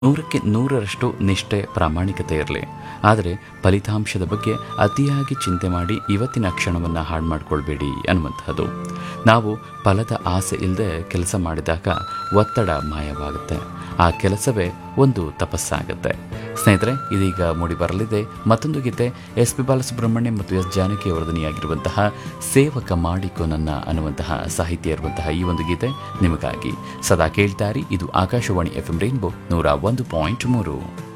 ನೂರಕ್ಕೆ ನೂರರಷ್ಟು ನಿಷ್ಠೆ ಪ್ರಾಮಾಣಿಕತೆ ಇರಲಿ ಆದರೆ ಫಲಿತಾಂಶದ ಬಗ್ಗೆ ಅತಿಯಾಗಿ ಚಿಂತೆ ಮಾಡಿ ಇವತ್ತಿನ ಕ್ಷಣವನ್ನು ಹಾಳು ಮಾಡಿಕೊಳ್ಬೇಡಿ ಅನ್ನುವಂಥದ್ದು ನಾವು ಫಲದ ಆಸೆ ಇಲ್ಲದೆ ಕೆಲಸ ಮಾಡಿದಾಗ ಒತ್ತಡ ಮಾಯವಾಗುತ್ತೆ ಆ ಕೆಲಸವೇ ಒಂದು ತಪಸ್ಸಾಗುತ್ತೆ ಸ್ನೇಹಿತರೆ ಇದೀಗ ಮೂಡಿ ಬರಲಿದೆ ಮತ್ತೊಂದು ಗೀತೆ ಎಸ್ ಪಿ ಬಾಲಸುಬ್ರಹ್ಮಣ್ಯ ಮತ್ತು ಎಸ್ ಜಾನಕಿ ಅವರ ಧ್ವನಿಯಾಗಿರುವಂತಹ ಸೇವಕ ಮಾಡಿಕೊ ನನ್ನ ಅನ್ನುವಂತಹ ಸಾಹಿತ್ಯ ಇರುವಂತಹ ಈ ಒಂದು ಗೀತೆ ನಿಮಗಾಗಿ ಸದಾ ಕೇಳ್ತಾರಿ ಇದು ಆಕಾಶವಾಣಿ ಎಫ್ ಎಂ ರೈನ್ಬೋ ನೂರ ಒಂದು ಪಾಯಿಂಟ್ ಮೂರು